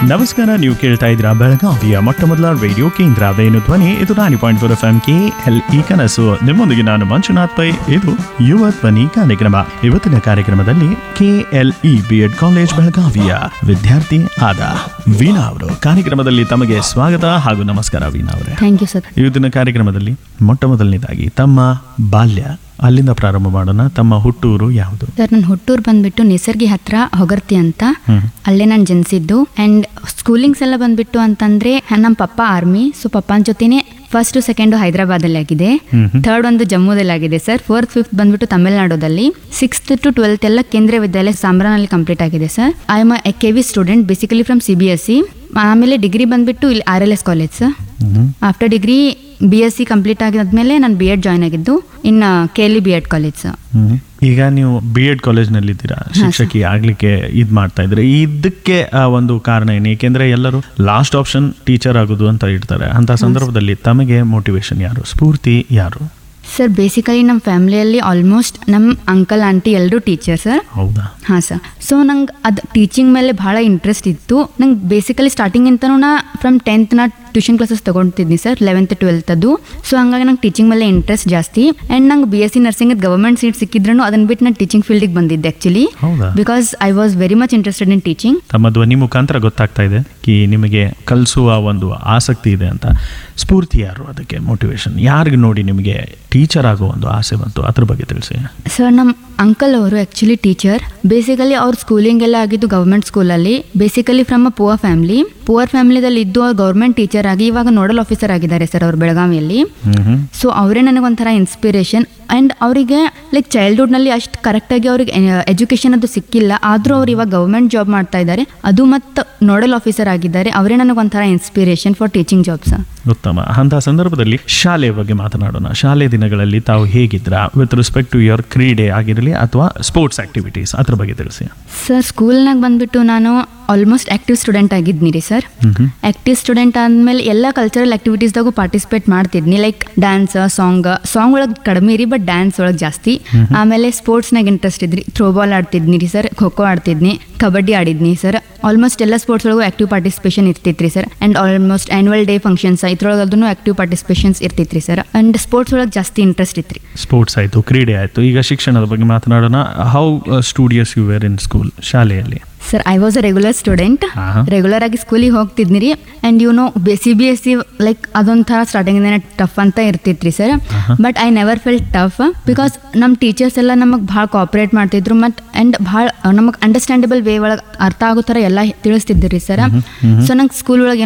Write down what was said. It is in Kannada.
ನಮಸ್ಕಾರ ನೀವು ಕೇಳ್ತಾ ಇದ್ದೀರಾ ಬೆಳಗಾವಿಯ ಮೊಟ್ಟ ಮೊದಲ ರೇಡಿಯೋ ಕೇಂದ್ರ ವೇಣು ಧ್ವನಿ ಇದು ninety point four F M K L ಈ ಕನಸು ನಿಮ್ಮೊಂದಿಗೆ ನಾನು ಮಂಜುನಾಥ್ ಪೈ ಇದು ಯುವ ಧ್ವನಿ ಕಾರ್ಯಕ್ರಮ ಇವತ್ತಿನ ಕಾರ್ಯಕ್ರಮದಲ್ಲಿ K L E B Ed college ಬೆಳಗಾವಿಯ ವಿದ್ಯಾರ್ಥಿ ಆದ ವೀಣಾ ಅವರು ಕಾರ್ಯಕ್ರಮದಲ್ಲಿ ತಮಗೆ ಸ್ವಾಗತ ಹಾಗೂ ನಮಸ್ಕಾರ ವೀಣಾ ಅವರೇ ಥ್ಯಾಂಕ್ ಯು ಸರ್ ಇವತ್ತಿನ ಕಾರ್ಯಕ್ರಮದಲ್ಲಿ ಮೊಟ್ಟ ಮೊದಲನೇದಾಗಿ ತಮ್ಮ ಬಾಲ್ಯ ಅಲ್ಲಿಂದ ಪ್ರಾರಂಭ ಮಾಡೋಣ ತಮ್ಮ ಹುಟ್ಟೂರು ಯಾವುದು ಸರ್ ನನ್ನ ಹುಟ್ಟೂರು ಬಂದ್ಬಿಟ್ಟು ನಿಸರ್ಗಿ ಹತ್ರ ಹೊಗರ್ತಿ ಅಂತ ಹ್ಮ್. ಅಲ್ಲೇ ನಾನು ಜನಿಸಿದ್ದು ಆ್ಯಂಡ್ ಸ್ಕೂಲಿಂಗ್ಸ್ ಎಲ್ಲ ಬಂದ್ಬಿಟ್ಟು ಅಂತಂದ್ರೆ ನಮ್ಮ ಪಪ್ಪ ಆರ್ಮಿ ಸೊ ಪಪ್ಪನ ಜೊತೆನೆ ಫಸ್ಟ್ ಸೆಕೆಂಡು ಹೈದರಾಬಾದಲ್ಲಿ ಆಗಿದೆ ಹ್ಮ್ ಹ್ಮ್. ಥರ್ಡ್ ಒಂದು ಜಮ್ಮುದಲ್ಲಿ ಆಗಿದೆ ಸರ್ ಫೋರ್ತ್ ಫಿಫ್ತ್ ಬಂದ್ಬಿಟ್ಟು ತಮಿಳ್ನಾಡೋದಲ್ಲಿ ಸಿಕ್ಸ್ತ್ ಟು ಟ್ವೆಲ್ತ್ ಎಲ್ಲ ಕೇಂದ್ರೀಯ ವಿದ್ಯಾಲಯ ಸಾಂಬ್ರಾನಲ್ಲಿ ಕಂಪ್ಲೀಟ್ ಆಗಿದೆ sir I am a K V student basically from C B S C ಆಮೇಲೆ ಡಿಗ್ರಿ ಬಂದ್ಬಿಟ್ಟು ಇಲ್ಲಿ R L S college sir hmm. After degree B S C complete ಆಗಿದ್ಮೇಲೆ ನಾನು ಬಿ ಎಡ್ ಜಾಯ್ನ್ ಆಗಿದ್ದು ಇನ್ನು K L E B Ed college sir hmm. ಈಗ ನೀವು ಬಿ ಎಡ್ ಕಾಲೇಜ್ನಲ್ಲಿ ಇದ್ದೀರಾ ಶಿಕ್ಷಕಿ ಆಗ್ಲಿಕ್ಕೆ ಇದ್ ಮಾಡ್ತಾ ಇದ್ರೆ ಇದಕ್ಕೆ ಆ, ಒಂದು ಕಾರಣ ಏನು ಏಕೆಂದ್ರೆ ಎಲ್ಲರೂ ಲಾಸ್ಟ್ ಆಪ್ಷನ್ ಟೀಚರ್ ಆಗೋದು ಅಂತ ಇರ್ತಾರೆ ಅಂತ ಸಂದರ್ಭದಲ್ಲಿ ತಮಗೆ ಮೋಟಿವೇಶನ್ ಯಾರು ಸ್ಫೂರ್ತಿ ಯಾರು ಸರ್ ಬೇಸಿಕಲಿ ನಮ್ಮ ಫ್ಯಾಮಿಲಿಯಲ್ಲಿ ಆಲ್ಮೋಸ್ಟ್ ನಮ್ಮ ಅಂಕಲ್ ಆಂಟಿ ಎಲ್ಲರೂ ಟೀಚರ್ ಸರ್ ಹೌದಾ ಹಾಂ ಸರ್ ಸೊ ನಂಗೆ ಅದು ಟೀಚಿಂಗ್ ಮೇಲೆ ಭಾಳ ಇಂಟ್ರೆಸ್ಟ್ ಇತ್ತು ನಂಗೆ ಬೇಸಿಕಲಿ ಸ್ಟಾರ್ಟಿಂಗಿಂತನೂ ನಾ ಫ್ರಮ್ ಟೆಂತ್ ನಾ ಟ್ಯೂಷನ್ ಕ್ಲಾಸಸ್ ತೊಗೊಳ್ತಿದ್ನಿ ಸರ್ ಲೆವೆಂತ್ ಟ್ವೆಲ್ತ್ ಅದು ಸೊ ಹಂಗಾಗಿ ನಂಗೆ ಟೀಚಿಂಗ್ ಮೇಲೆ ಇಂಟ್ರೆಸ್ಟ್ ಜಾಸ್ತಿ ಆ್ಯಂಡ್ ನಂಗೆ B S C nursing government seat ಸಿಕ್ಕಿದ್ರೂ ಅದನ್ನ ಬಿಟ್ಟು ನಾನು ಟೀಚಿಂಗ್ ಫೀಲ್ಡಿಗೆ ಬಂದಿದ್ದೆ ಆ್ಯಕ್ಚುಲಿ ಹೌದಾ because I was very much interested in teaching ತಮ್ಮ ಧ್ವನಿ ಮುಖಾಂತರ ಗೊತ್ತಾಗ್ತಾ ಇದೆ ಕಿ ನಿಮಗೆ ಕಲಿಸುವ ಒಂದು ಆಸಕ್ತಿ ಇದೆ ಅಂತ ಸ್ಫೂರ್ತಿ ಯಾರು ಅದಕ್ಕೆ ಮೋಟಿವೇಶನ್ ಯಾರಿಗೆ ನೋಡಿ ನಿಮಗೆ ಟೀಚರ್ ಆಗೋ ಒಂದು ಆಸೆ ಬಂತು ಅದ್ರ ಬಗ್ಗೆ ತಿಳಿಸಿ ಸರ್ ನಮ್ಮ ಅಂಕಲ್ ಅವರು ಆ್ಯಕ್ಚುಲಿ ಟೀಚರ್ ಬೇಸಿಕಲಿ ಅವ್ರ ಸ್ಕೂಲಿಂಗ್ ಎಲ್ಲ ಆಗಿದ್ದು ಗೌರ್ಮೆಂಟ್ ಸ್ಕೂಲಲ್ಲಿ basically from a poor family poor ಫ್ಯಾಮಿಲಿದಲ್ಲಿ ಇದ್ದು ಅವ್ರು ಗೌರ್ಮೆಂಟ್ ಟೀಚರ್ ಆಗಿ ಇವಾಗ ನೋಡಲ್ ಆಫೀಸರ್ ಆಗಿದ್ದಾರೆ ಸರ್ ಅವ್ರು ಬೆಳಗಾವಿಯಲ್ಲಿ ಹ್ಮ್ ಹ್ಮ್ ಸೊ ಅವರೇ ನನಗೊಂಥರ ಇನ್ಸ್ಪಿರೇಷನ್ ಆ್ಯಂಡ್ ಅವರಿಗೆ ಲೈಕ್ ಚೈಲ್ಡ್ಹುಡ್ನಲ್ಲಿ ಅಷ್ಟು ಕರೆಕ್ಟಾಗಿ ಅವ್ರಿಗೆ ಎಜುಕೇಷನ್ ಅದು ಸಿಕ್ಕಿಲ್ಲ ಆದರೂ ಅವ್ರು ಇವಾಗ ಗೌರ್ಮೆಂಟ್ ಜಾಬ್ ಮಾಡ್ತಾ ಇದ್ದಾರೆ ಅದು ಮತ್ತು ನೋಡಲ್ ಆಫೀಸರ್ ಆಗಿದ್ದಾರೆ ಅವರೇ ನನಗೊಂಥರ ಇನ್ಸ್ಪಿರೇಷನ್ ಫಾರ್ ಟೀಚಿಂಗ್ ಜಾಬ್ಸ್ ಉತ್ತಮ ಅಂತ ಸಂದರ್ಭದಲ್ಲಿ ಶಾಲೆ ಬಗ್ಗೆ ಮಾತನಾಡೋಣ ಶಾಲೆ ದಿನಗಳಲ್ಲಿ ತಾವು ಹೇಗಿದ್ರ ವಿತ್ ರೆಸ್ಪೆಕ್ಟ್ ಟು ಯುವರ್ ಕ್ರೀಡೆ ಆಗಿರಲಿ ಅಥವಾ ಸ್ಪೋರ್ಟ್ಸ್ ಆಕ್ಟಿವಿಟೀಸ್ ಅದ್ರ ಬಗ್ಗೆ ತಿಳಿಸಿ ಸರ್ ಸ್ಕೂಲ್ನಾಗ ಬಂದ್ಬಿಟ್ಟು ನಾನು ಆಲ್ಮೋಸ್ಟ್ ಆ್ಯಕ್ಟಿವ್ ಸ್ಟೂಡೆಂಟ್ ಆಗಿದ್ನಿ ರೀ ಸರ್ ಹ್ಮ್ ಆಕ್ಟಿವ್ ಸ್ಟೂಡೆಂಟ್ ಆದಮೇಲೆ ಎಲ್ಲ ಕಲ್ಚರಲ್ ಆಕ್ಟಿವಿಟೀಸ್ದಾಗೂ ಪಾರ್ಟಿಸಿಪೇಟ್ ಮಾಡ್ತಿದ್ನಿ ಲೈಕ್ ಡ್ಯಾನ್ಸ್ ಸಾಂಗ್ ಸಾಂಗ್ ಒಳಗೆ ಕಡಿಮೆ ರೀ ಬಟ್ ಡ್ಯಾನ್ಸ್ ಒಳಗೆ ಜಾಸ್ತಿ ಆಮೇಲೆ ಸ್ಪೋರ್ಟ್ಸ್ನಾಗ ಇಂಟ್ರೆಸ್ಟ್ ಇದ್ರಿ ಥ್ರೋಬಾಲ್ ಆಡ್ತಿದ್ನಿ ರೀ ಸರ್ ಖೋ ಖೋ ಆಡ್ತಿದ್ನಿ ಕಬಡ್ಡಿ ಆಡಿದ್ನಿ ಸರ್ ಆಲ್ಮೋಸ್ಟ್ ಎಲ್ಲ ಸ್ಪೋರ್ಟ್ಸ್ ಒಳಗೂ ಆಕ್ಟಿವ್ ಪಾರ್ಟಿಸಿಪೇಷನ್ ಇರ್ತಿತ್ತು ರೀ sir and almost annual day functions ಇದ್ರೊಳಗದೂ ಆಕ್ಟಿವ್ ಪಾರ್ಟಿಸಿಪೇಷನ್ಸ್ ಇರ್ತಿತ್ತು ರೀ ಸರ್ ಆ್ಯಂಡ್ ಸ್ಪೋರ್ಟ್ಸ್ ಒಳಗೆ ಜಾಸ್ತಿ ಇಂಟ್ರೆಸ್ಟ್ ಇತ್ತು ರೀ ಸ್ಪೋರ್ಟ್ಸ್ ಆಯಿತು ಕ್ರೀಡೆ ಆಯಿತು ಈಗ ಶಿಕ್ಷಣದ ಬಗ್ಗೆ ಮಾತನಾಡೋಣ how studious you were in school ಶಾಲೆಯಲ್ಲಿ sir I was a regular student ಆಹಾ. ರೆಗ್ಯುಲರ್ ಆಗಿ ಸ್ಕೂಲಿಗೆ ಹೋಗ್ತಿದ್ನಿ ರೀ and you know C B S C like ಅದೊಂಥರ ಸ್ಟಾರ್ಟಿಂಗಿಂದನೇ ಟಫ್ ಅಂತ ಇರ್ತಿತ್ತು ರೀ sir but I never fell tough because ನಮ್ಮ ಟೀಚರ್ಸ್ ಎಲ್ಲ ನಮಗೆ ಭಾಳ ಕೋಆಪ್ರೇಟ್ ಮಾಡ್ತಿದ್ರು ಮತ್ತು ಆ್ಯಂಡ್ ಭಾಳ ನಮಗೆ ಅಂಡರ್ಸ್ಟ್ಯಾಂಡಬಲ್ ವೇ ಒಳಗೆ ಅರ್ಥ ಆಗೋ ಥರ ಎಲ್ಲ ತಿಳಿಸ್ತಿದ್ರು ರೀ ಸರ್ ಸೊ ನಂಗೆ ಸ್ಕೂಲ್ ಒಳಗೆ